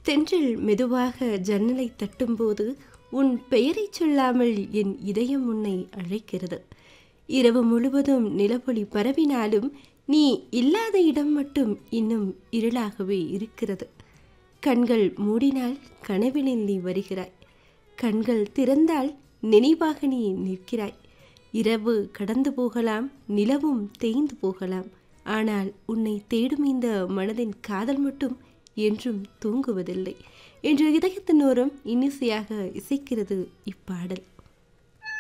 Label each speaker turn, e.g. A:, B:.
A: தென்றல் மெதுவாக ஜன்னலை தட்டும்போது உன் பெயரைச் சொல்லாமல் என் இதயம் உன்னை அழைக்கிறது இரவு முழுவதும் நிலவொளி பரவினாலும் நீ இல்லாத இடம் மட்டும் இன்னும் இருளாகவே இருக்கிறது கண்கள் மூடினால் கனவினில் நீ வருகிறாய் கண்கள் திறந்தால் நினைவாக நீ நிற்கிறாய் இரவு கடந்து போகலாம் நிலவும் தேய்ந்து போகலாம் ஆனால் உன்னை தேடும் இந்த மனதின் காதல் மட்டும் என்றும் தூங்குவதில்லை என்று இதயத்தின் ஓரம் இன்னிசையாக இசைக்கிறது இப்பாடல்